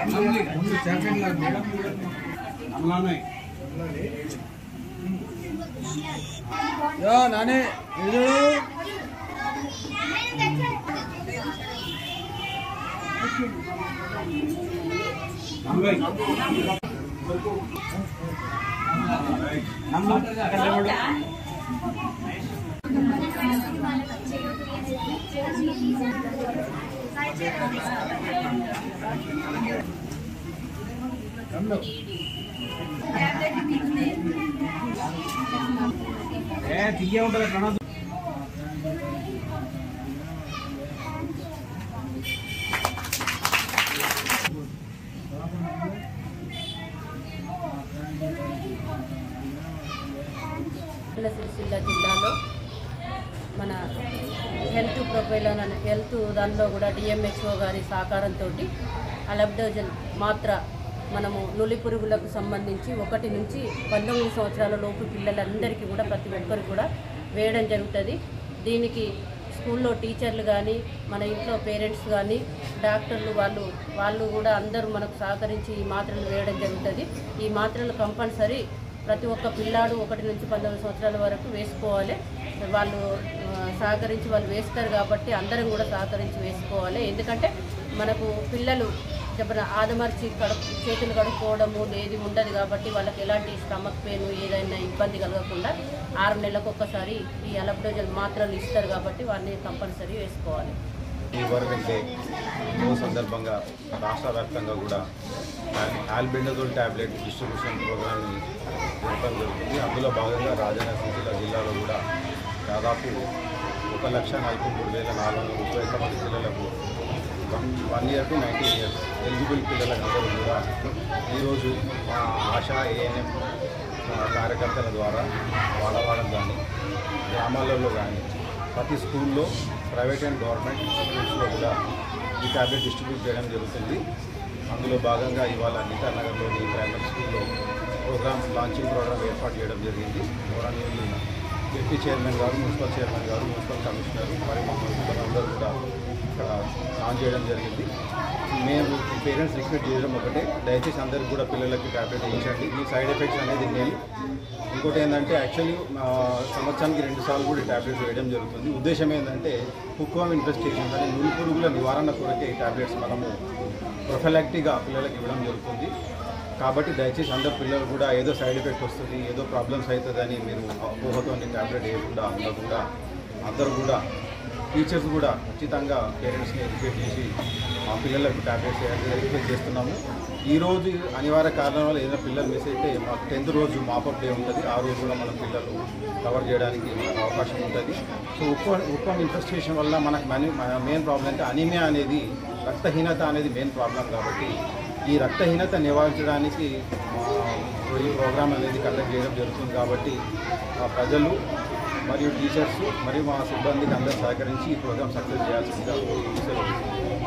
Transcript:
ముందు చాక్లెట్ లాగా మేడం అమ్మాయి యో నాని ఇది ఏ తీయ ఉంటుంది ప్రణాద్ కోనసీమ సిరిసిల్ల జిల్లాలో మన హెల్త్ ప్రొఫైల్ అని హెల్త్ దానిలో కూడా డిఎంహెచ్ఓ గారి సహకారంతో అలబ్డోజన్ మాత్ర మనము నులి పురుగులకు సంబంధించి ఒకటి నుంచి పంతొమ్మిది సంవత్సరాల లోపు పిల్లలందరికీ కూడా ప్రతి ఒక్కరు కూడా వేయడం జరుగుతుంది దీనికి స్కూల్లో టీచర్లు కానీ మన ఇంట్లో పేరెంట్స్ కానీ డాక్టర్లు వాళ్ళు వాళ్ళు కూడా అందరూ మనకు సహకరించి ఈ మాత్రలు వేయడం జరుగుతుంది ఈ మాత్రలు కంపల్సరీ ప్రతి ఒక్క పిల్లాడు ఒకటి నుంచి పంతొమ్మిది సంవత్సరాల వరకు వేసుకోవాలి వాళ్ళు ఆ, సహకరించి వాళ్ళు వేస్తారు కాబట్టి అందరం కూడా సహకరించి వేసుకోవాలి ఎందుకంటే మనకు పిల్లలు చెప్పిన ఆదమర్చి కడుపు చేతులు కడుక్కోవడము ఏది ఉండదు కాబట్టి వాళ్ళకి ఎలాంటి స్టమక్ పెయిన్ ఏదైనా ఇబ్బంది కలగకుండా ఆరు నెలలకు ఒక్కసారి ఈ అలబ్డోజల్ మాత్రలు ఇస్తారు కాబట్టి వాటిని కంపల్సరీ వేసుకోవాలి ఈ వరల్డ్ డే రోజు సందర్భంగా రాష్ట్ర వ్యాప్తంగా కూడా ఆల్బెండజోల్ ట్యాబ్లెట్ డిస్ట్రిబ్యూషన్ ప్రోగ్రామ్ని జరపడం జరుగుతుంది అందులో భాగంగా రాజన్న సిరిసిల్ల జిల్లాలో కూడా దాదాపు ఒక లక్ష నలభై మూడు వేల నాలుగు వందల ముప్పై ఒక్క మంది పిల్లలకు one year to nineteen years eligible పిల్లలందరూ కూడా ఈరోజు మా ఆశా ఏఎన్ఎం కార్యకర్తల ద్వారా వాడవాడడం కానీ గ్రామాలలో కానీ ప్రతి స్కూల్లో ప్రైవేట్ అండ్ గవర్నమెంట్ స్కూల్స్లో కూడా ఈ ట్యాబ్లెట్ డిస్ట్రిబ్యూట్ చేయడం జరుగుతుంది అందులో భాగంగా ఇవాళ గీతానగర్లోని ప్రైమరీ స్కూల్లో ప్రోగ్రామ్ లాంచింగ్ ప్రోగ్రామ్ ఏర్పాటు చేయడం జరిగింది గౌరవనీయులు డిప్యూటీ చైర్మన్ గారు మున్సిపల్ చైర్మన్ గారు మున్సిపల్ కమిషనర్ మరియు మా మున్సిపల్ అందరూ కూడా ఇక్కడ లాంచ్ చేయడం జరిగింది మేము పేరెంట్స్ రిక్వెస్ట్ చేయడం ఒకటే దయచేసి అందరికి కూడా పిల్లలకి ట్యాబ్లెట్ వేయించండి ఈ సైడ్ ఎఫెక్ట్స్ అనేది నేను ఇంకోటి ఏంటంటే యాక్చువల్లీ సంవత్సరానికి రెండు సార్లు కూడా ట్యాబ్లెట్స్ వేయడం జరుగుతుంది ఉద్దేశం ఏంటంటే హుక్వామ్ ఇన్వెస్టిగేషన్ అనే నులి పురుగుల నివారణ కొరకే ఈ ట్యాబ్లెట్స్ మనము ప్రొఫెలాక్టిక్గా పిల్లలకి ఇవ్వడం జరుగుతుంది కాబట్టి దయచేసి అందరు పిల్లలు కూడా ఏదో సైడ్ ఎఫెక్ట్ వస్తుంది ఏదో ప్రాబ్లమ్స్ అవుతుందని మీరు ఊహతో ట్యాబ్లెట్ వేయకుండా ఉండకుండా అందరూ కూడా టీచర్స్ కూడా ఖచ్చితంగా పేరెంట్స్ని ఎడ్యుకేట్ చేసి మా పిల్లలకు ట్యాబ్లెట్స్ రిక్వెస్ట్ చేస్తున్నాము ఈ రోజు అనివార్య కారణం వల్ల ఏదైనా పిల్లలు మిస్ అయితే మాకు టెన్త్ రోజు మాపప్ డే ఉంటుంది ఆ రోజు కూడా మన పిల్లలు కవర్ చేయడానికి మనకు అవకాశం ఉంటుంది సో ఉప్పు ఉప్పం ఇన్ఫెస్టేషన్ వల్ల మనకు మన మెయిన్ ప్రాబ్లం అంటే అనిమియా అనేది రక్తహీనత అనేది మెయిన్ ప్రాబ్లం కాబట్టి ఈ రక్తహీనత నివారించడానికి ఆ, ఈ ప్రోగ్రామ్ అనేది కండక్ట్ చేయడం జరుగుతుంది కాబట్టి ఆ ప్రజలు మరియు టీచర్స్ మరియు మా సిబ్బందికి అందరూ సహకరించి ఈ ప్రోగ్రామ్ సక్సెస్ చేయాల్సిందిగా సెలవు